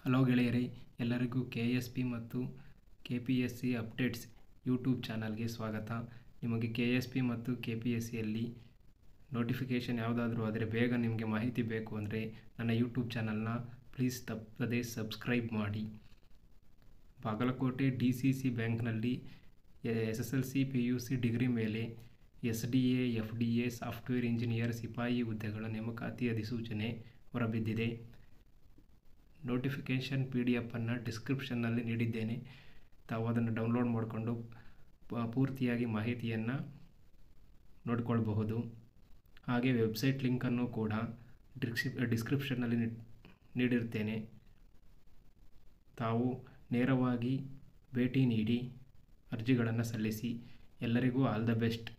hello ಗೆಳೆಯರೇ ಎಲ್ಲರಿಗೂ K S P ಮತ್ತು K P S C updates YouTube ಚಾನಲ್ಗೆ ಸ್ವಾಗತ ನಿಮಗೆ ಕೆ ಎಸ್ ಪಿ ಮತ್ತು ಕೆ ಪಿ ಎಸ್ ಸಿಯಲ್ಲಿ ನೋಟಿಫಿಕೇಷನ್ ಯಾವುದಾದ್ರೂ ಆದರೆ ಬೇಗ ನಿಮಗೆ ಮಾಹಿತಿ ಬೇಕು ಅಂದರೆ ನನ್ನ ಯೂಟ್ಯೂಬ್ ಚಾನಲ್ನ ಪ್ಲೀಸ್ ತಪ್ಪದೇ ಸಬ್ಸ್ಕ್ರೈಬ್ ಮಾಡಿ ಬಾಗಲಕೋಟೆ ಡಿ ಸಿ ಸಿ ಬ್ಯಾಂಕ್ನಲ್ಲಿ S S L C P U C degree ಮೇಲೆ S D A F D A software engineer ಸಿಪಾಯಿ ಹುದ್ದೆಗಳ ನೇಮಕಾತಿ ಅಧಿಸೂಚನೆ ಹೊರಬಿದ್ದಿದೆ ನೋಟಿಫಿಕೇಷನ್ ಪಿ ಡಿ ಎಫನ್ನು ಡಿಸ್ಕ್ರಿಪ್ಷನ್ನಲ್ಲಿ ನೀಡಿದ್ದೇನೆ ತಾವು ಅದನ್ನು ಡೌನ್ಲೋಡ್ ಮಾಡಿಕೊಂಡು ಪ- ಪೂರ್ತಿಯಾಗಿ ಮಾಹಿತಿಯನ್ನು ನೋಡಿಕೊಳ್ಬಹುದು ಹಾಗೆ ವೆಬ್ಸೈಟ್ ಲಿಂಕನ್ನು ಕೂಡ ಡಿಸ್ಕ್ರಿಪ್ ಡಿಸ್ಕ್ರಿಪ್ಷನ್ನಲ್ಲಿ ನೀ- ನೀಡಿರ್ತೇನೆ ತಾವು ನೇರವಾಗಿ ಭೇಟಿ ನೀಡಿ ಅರ್ಜಿಗಳನ್ನು ಸಲ್ಲಿಸಿ ಎಲ್ಲರಿಗೂ ಆಲ್ ದ ಬೆಸ್ಟ್